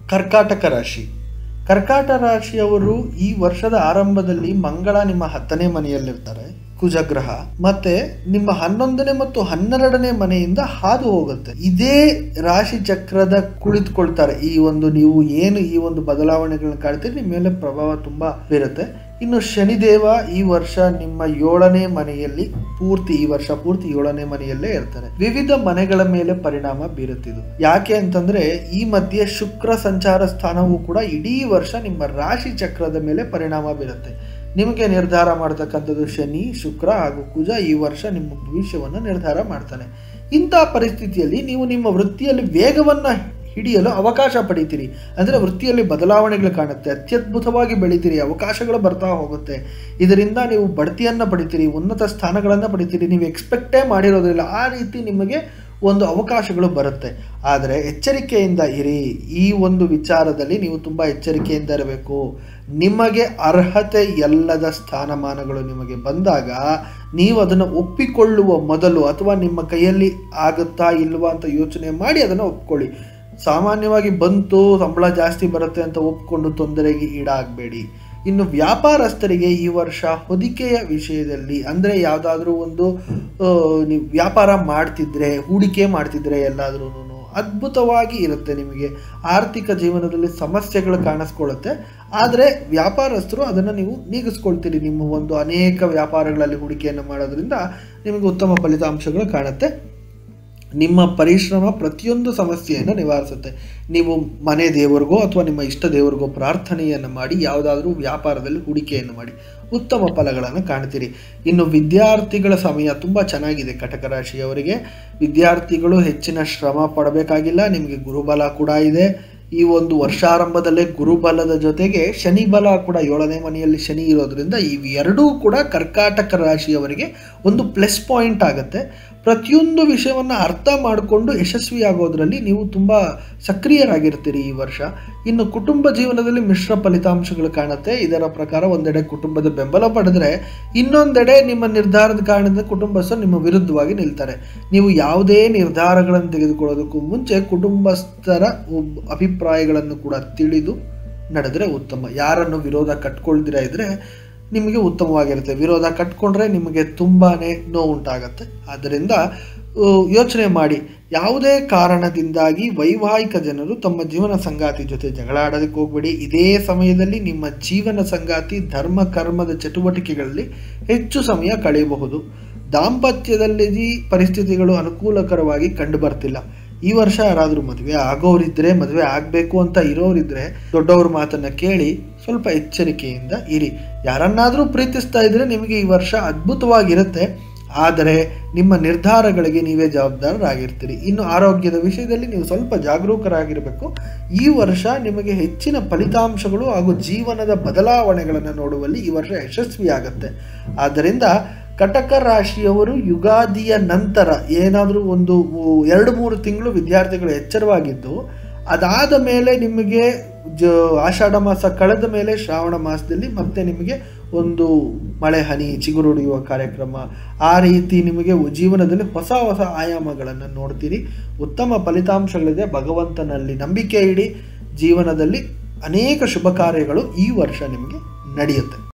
ಕರ್ಕಾಟಕ ರಾಶಿ ಕರ್ಕಾಟ ರಾಶಿಯವರು ಈ ವರ್ಷದ ಆರಂಭದಲ್ಲಿ ಮಂಗಳ ನಿಮ್ಮ ಹತ್ತನೇ ಮನೆಯಲ್ಲಿರ್ತಾರೆ ಕುಜಗ್ರಹ ಮತ್ತೆ ನಿಮ್ಮ ಹನ್ನೊಂದನೇ ಮತ್ತು ಹನ್ನೆರಡನೇ ಮನೆಯಿಂದ ಹಾದು ಹೋಗುತ್ತೆ ಇದೇ ರಾಶಿ ಚಕ್ರದ ಕುಳಿತುಕೊಳ್ತಾರೆ ಈ ಒಂದು ನೀವು ಏನು ಈ ಒಂದು ಬದಲಾವಣೆಗಳನ್ನ ಕಾಡ್ತೀರಿ ನಿಮ್ಮ ಮೇಲೆ ಪ್ರಭಾವ ತುಂಬಾ ಬೀರುತ್ತೆ ಇನ್ನು ಶನಿದೇವ ಈ ವರ್ಷ ನಿಮ್ಮ ಏಳನೇ ಮನೆಯಲ್ಲಿ ಪೂರ್ತಿ ಈ ವರ್ಷ ಪೂರ್ತಿ ಏಳನೇ ಮನೆಯಲ್ಲೇ ಇರ್ತಾರೆ ವಿವಿಧ ಮನೆಗಳ ಮೇಲೆ ಪರಿಣಾಮ ಬೀರುತ್ತಿದ್ದು ಯಾಕೆ ಅಂತಂದ್ರೆ ಈ ಮಧ್ಯೆ ಶುಕ್ರ ಸಂಚಾರ ಸ್ಥಾನವೂ ಕೂಡ ಇಡೀ ವರ್ಷ ನಿಮ್ಮ ರಾಶಿ ಚಕ್ರದ ಮೇಲೆ ಪರಿಣಾಮ ಬೀರುತ್ತೆ ನಿಮಗೆ ನಿರ್ಧಾರ ಮಾಡ್ತಕ್ಕಂಥದ್ದು ಶನಿ ಶುಕ್ರ ಹಾಗೂ ಕುಜ ಈ ವರ್ಷ ನಿಮ್ಮ ಭವಿಷ್ಯವನ್ನು ನಿರ್ಧಾರ ಮಾಡ್ತಾನೆ ಇಂಥ ಪರಿಸ್ಥಿತಿಯಲ್ಲಿ ನೀವು ನಿಮ್ಮ ವೃತ್ತಿಯಲ್ಲಿ ವೇಗವನ್ನು ಹಿಡಿಯಲು ಅವಕಾಶ ಪಡಿತೀರಿ ಅಂದರೆ ವೃತ್ತಿಯಲ್ಲಿ ಬದಲಾವಣೆಗಳು ಕಾಣುತ್ತೆ ಅತ್ಯದ್ಭುತವಾಗಿ ಬೆಳಿತೀರಿ ಅವಕಾಶಗಳು ಬರ್ತಾ ಹೋಗುತ್ತೆ ಇದರಿಂದ ನೀವು ಬಡ್ತಿಯನ್ನು ಪಡಿತೀರಿ ಉನ್ನತ ಸ್ಥಾನಗಳನ್ನು ಪಡಿತೀರಿ ನೀವು ಎಕ್ಸ್ಪೆಕ್ಟೇ ಮಾಡಿರೋದಿಲ್ಲ ಆ ರೀತಿ ನಿಮಗೆ ಒಂದು ಅವಕಾಶಗಳು ಬರುತ್ತೆ ಆದರೆ ಎಚ್ಚರಿಕೆಯಿಂದ ಇರಿ ಈ ಒಂದು ವಿಚಾರದಲ್ಲಿ ನೀವು ತುಂಬ ಎಚ್ಚರಿಕೆಯಿಂದ ಇರಬೇಕು ನಿಮಗೆ ಅರ್ಹತೆ ಎಲ್ಲದ ಸ್ಥಾನಮಾನಗಳು ನಿಮಗೆ ಬಂದಾಗ ನೀವು ಅದನ್ನು ಒಪ್ಪಿಕೊಳ್ಳುವ ಮೊದಲು ಅಥವಾ ನಿಮ್ಮ ಕೈಯಲ್ಲಿ ಆಗುತ್ತಾ ಇಲ್ವಾ ಅಂತ ಯೋಚನೆ ಮಾಡಿ ಅದನ್ನು ಒಪ್ಕೊಳ್ಳಿ ಸಾಮಾನ್ಯವಾಗಿ ಬಂತು ಸಂಬಳ ಜಾಸ್ತಿ ಬರುತ್ತೆ ಅಂತ ಒಪ್ಕೊಂಡು ತೊಂದರೆಗೆ ಈಡಾಗಬೇಡಿ ಇನ್ನು ವ್ಯಾಪಾರಸ್ಥರಿಗೆ ಈ ವರ್ಷ ಹೊದಿಕೆಯ ವಿಷಯದಲ್ಲಿ ಅಂದರೆ ಯಾವುದಾದ್ರೂ ಒಂದು ನೀವು ವ್ಯಾಪಾರ ಮಾಡ್ತಿದ್ರೆ ಹೂಡಿಕೆ ಮಾಡ್ತಿದ್ರೆ ಎಲ್ಲಾದ್ರೂ ಅದ್ಭುತವಾಗಿ ಇರುತ್ತೆ ನಿಮಗೆ ಆರ್ಥಿಕ ಜೀವನದಲ್ಲಿ ಸಮಸ್ಯೆಗಳು ಕಾಣಿಸ್ಕೊಳ್ಳುತ್ತೆ ಆದರೆ ವ್ಯಾಪಾರಸ್ಥರು ಅದನ್ನು ನೀವು ನೀಗಿಸ್ಕೊಳ್ತೀರಿ ನಿಮ್ಮ ಒಂದು ಅನೇಕ ವ್ಯಾಪಾರಗಳಲ್ಲಿ ಹೂಡಿಕೆಯನ್ನು ಮಾಡೋದ್ರಿಂದ ನಿಮಗೆ ಉತ್ತಮ ಫಲಿತಾಂಶಗಳು ಕಾಣುತ್ತೆ ನಿಮ್ಮ ಪರಿಶ್ರಮ ಪ್ರತಿಯೊಂದು ಸಮಸ್ಯೆಯನ್ನು ನಿವಾರಿಸುತ್ತೆ ನೀವು ಮನೆ ದೇವರಿಗೋ ಅಥವಾ ನಿಮ್ಮ ಇಷ್ಟ ದೇವರಿಗೋ ಪ್ರಾರ್ಥನೆಯನ್ನು ಮಾಡಿ ಯಾವುದಾದ್ರೂ ವ್ಯಾಪಾರದಲ್ಲಿ ಹೂಡಿಕೆಯನ್ನು ಮಾಡಿ ಉತ್ತಮ ಫಲಗಳನ್ನು ಕಾಣ್ತೀರಿ ಇನ್ನು ವಿದ್ಯಾರ್ಥಿಗಳ ಸಮಯ ತುಂಬ ಚೆನ್ನಾಗಿದೆ ಕಟಕ ರಾಶಿಯವರಿಗೆ ವಿದ್ಯಾರ್ಥಿಗಳು ಹೆಚ್ಚಿನ ಶ್ರಮ ಪಡಬೇಕಾಗಿಲ್ಲ ನಿಮಗೆ ಗುರುಬಲ ಕೂಡ ಇದೆ ಈ ಒಂದು ವರ್ಷಾರಂಭದಲ್ಲೇ ಗುರುಬಲದ ಜೊತೆಗೆ ಶನಿ ಬಲ ಕೂಡ ಏಳನೇ ಮನೆಯಲ್ಲಿ ಶನಿ ಇರೋದ್ರಿಂದ ಇವೆರಡೂ ಕೂಡ ಕರ್ಕಾಟಕ ರಾಶಿಯವರಿಗೆ ಒಂದು ಪ್ಲಸ್ ಪಾಯಿಂಟ್ ಆಗುತ್ತೆ ಪ್ರತಿಯೊಂದು ವಿಷಯವನ್ನು ಅರ್ಥ ಮಾಡಿಕೊಂಡು ಯಶಸ್ವಿಯಾಗೋದ್ರಲ್ಲಿ ನೀವು ತುಂಬ ಸಕ್ರಿಯರಾಗಿರ್ತೀರಿ ಈ ವರ್ಷ ಇನ್ನು ಕುಟುಂಬ ಜೀವನದಲ್ಲಿ ಮಿಶ್ರ ಫಲಿತಾಂಶಗಳು ಕಾಣುತ್ತೆ ಇದರ ಪ್ರಕಾರ ಒಂದೆಡೆ ಕುಟುಂಬದ ಬೆಂಬಲ ಪಡೆದ್ರೆ ಇನ್ನೊಂದೆಡೆ ನಿಮ್ಮ ನಿರ್ಧಾರದ ಕಾರಣದಿಂದ ಕುಟುಂಬಸ್ಥರು ನಿಮ್ಮ ವಿರುದ್ಧವಾಗಿ ನಿಲ್ತಾರೆ ನೀವು ಯಾವುದೇ ನಿರ್ಧಾರಗಳನ್ನು ತೆಗೆದುಕೊಳ್ಳೋದಕ್ಕೂ ಮುಂಚೆ ಕುಟುಂಬಸ್ಥರ ಅಭಿಪ್ರಾಯಗಳನ್ನು ಕೂಡ ತಿಳಿದು ನಡೆದರೆ ಉತ್ತಮ ಯಾರನ್ನು ವಿರೋಧ ಕಟ್ಕೊಳ್ದಿರ ಇದ್ರೆ ನಿಮಗೆ ಉತ್ತಮವಾಗಿರುತ್ತೆ ವಿರೋಧ ಕಟ್ಕೊಂಡ್ರೆ ನಿಮಗೆ ತುಂಬಾ ನೋವುಂಟಾಗತ್ತೆ ಆದ್ದರಿಂದ ಯೋಚನೆ ಮಾಡಿ ಯಾವುದೇ ಕಾರಣದಿಂದಾಗಿ ವೈವಾಹಿಕ ಜನರು ತಮ್ಮ ಜೀವನ ಸಂಗಾತಿ ಜೊತೆ ಜಗಳಾಡೋದಕ್ಕೆ ಹೋಗ್ಬೇಡಿ ಇದೇ ಸಮಯದಲ್ಲಿ ನಿಮ್ಮ ಜೀವನ ಸಂಗಾತಿ ಧರ್ಮ ಕರ್ಮದ ಚಟುವಟಿಕೆಗಳಲ್ಲಿ ಹೆಚ್ಚು ಸಮಯ ಕಳೆಯಬಹುದು ದಾಂಪತ್ಯದಲ್ಲಿ ಪರಿಸ್ಥಿತಿಗಳು ಅನುಕೂಲಕರವಾಗಿ ಕಂಡು ಬರ್ತಿಲ್ಲ ಈ ವರ್ಷ ಯಾರಾದರೂ ಮದುವೆ ಆಗೋರಿದ್ರೆ ಮದುವೆ ಆಗಬೇಕು ಅಂತ ಇರೋರಿದ್ರೆ ದೊಡ್ಡವ್ರ ಮಾತನ್ನು ಕೇಳಿ ಸ್ವಲ್ಪ ಎಚ್ಚರಿಕೆಯಿಂದ ಇರಿ ಯಾರನ್ನಾದರೂ ಪ್ರೀತಿಸ್ತಾ ಇದ್ರೆ ನಿಮಗೆ ಈ ವರ್ಷ ಅದ್ಭುತವಾಗಿರುತ್ತೆ ಆದರೆ ನಿಮ್ಮ ನಿರ್ಧಾರಗಳಿಗೆ ನೀವೇ ಜವಾಬ್ದಾರರಾಗಿರ್ತೀರಿ ಇನ್ನು ಆರೋಗ್ಯದ ವಿಷಯದಲ್ಲಿ ನೀವು ಸ್ವಲ್ಪ ಜಾಗರೂಕರಾಗಿರಬೇಕು ಈ ವರ್ಷ ನಿಮಗೆ ಹೆಚ್ಚಿನ ಫಲಿತಾಂಶಗಳು ಹಾಗೂ ಜೀವನದ ಬದಲಾವಣೆಗಳನ್ನು ನೋಡುವಲ್ಲಿ ಈ ವರ್ಷ ಯಶಸ್ವಿಯಾಗುತ್ತೆ ಆದ್ದರಿಂದ ಕಟಕ ರಾಶಿಯವರು ಯುಗಾದಿಯ ನಂತರ ಏನಾದರೂ ಒಂದು ಎರಡು ಮೂರು ತಿಂಗಳು ವಿದ್ಯಾರ್ಥಿಗಳು ಎಚ್ಚರವಾಗಿದ್ದು ಅದಾದ ಮೇಲೆ ನಿಮಗೆ ಜ ಆಷಾಢ ಮಾಸ ಕಳೆದ ಮೇಲೆ ಶ್ರಾವಣ ಮಾಸದಲ್ಲಿ ಮತ್ತೆ ನಿಮಗೆ ಒಂದು ಮಳೆ ಹನಿ ಚಿಗುರೊಡೆಯುವ ಕಾರ್ಯಕ್ರಮ ಆ ರೀತಿ ನಿಮಗೆ ಜೀವನದಲ್ಲಿ ಹೊಸ ಹೊಸ ಆಯಾಮಗಳನ್ನು ನೋಡ್ತೀರಿ ಉತ್ತಮ ಫಲಿತಾಂಶಗಳಿದೆ ಭಗವಂತನಲ್ಲಿ ನಂಬಿಕೆ ಇಡಿ ಜೀವನದಲ್ಲಿ ಅನೇಕ ಶುಭ ಕಾರ್ಯಗಳು ಈ ವರ್ಷ ನಿಮಗೆ ನಡೆಯುತ್ತೆ